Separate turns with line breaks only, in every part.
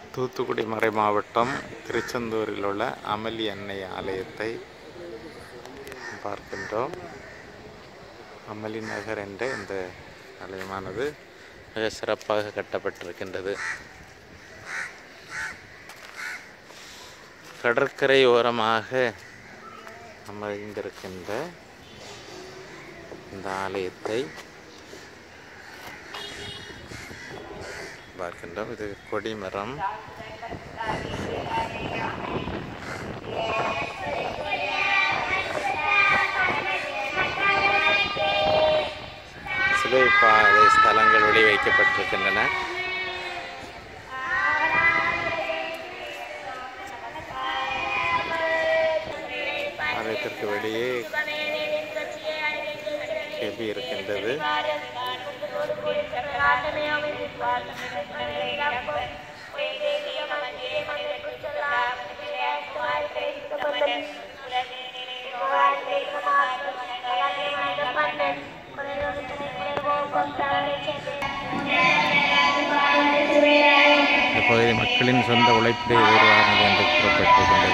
தூத்துக்குடி மறை மாவட்டம் திருச்செந்தூரில் உள்ள அமளி அன்னை ஆலயத்தை பார்க்கின்றோம் அமளி நகர் என்ற இந்த ஆலயமானது மிக சிறப்பாக கட்டப்பட்டிருக்கின்றது கடற்கரை ஓரமாக அமைந்திருக்கின்ற இந்த ஆலயத்தை பார்க்கின்றோம் இது கொடிமரம் சிலை பாதை ஸ்தலங்கள் வெளி வைக்கப்பட்டிருக்கின்றன ஆலயத்திற்கு வெளியே கெபி இருக்கின்றது இந்த பகுதி மக்களின் சொந்த உழைப்பிலே உருவானது என்று கூறப்பட்டிருக்கின்றது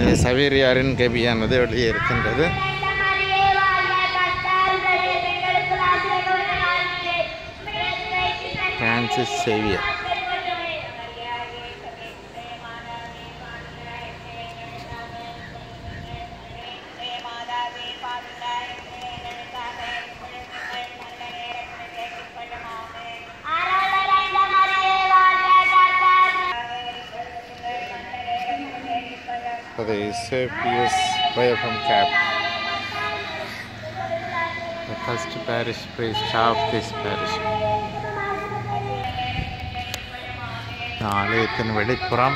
இங்கே சவேரியாரின் கவியானது வெளியே இருக்கின்றது Francis Xavier for the Eusebius Biofilm Cap. The first parish priest of this parish. இந்த ஆலயத்தின் வெளிப்புறம்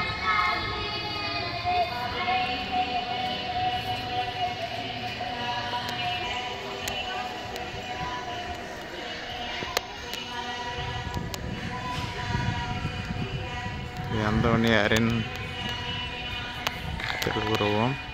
இது அந்தோணியாரின் திருவுருவம்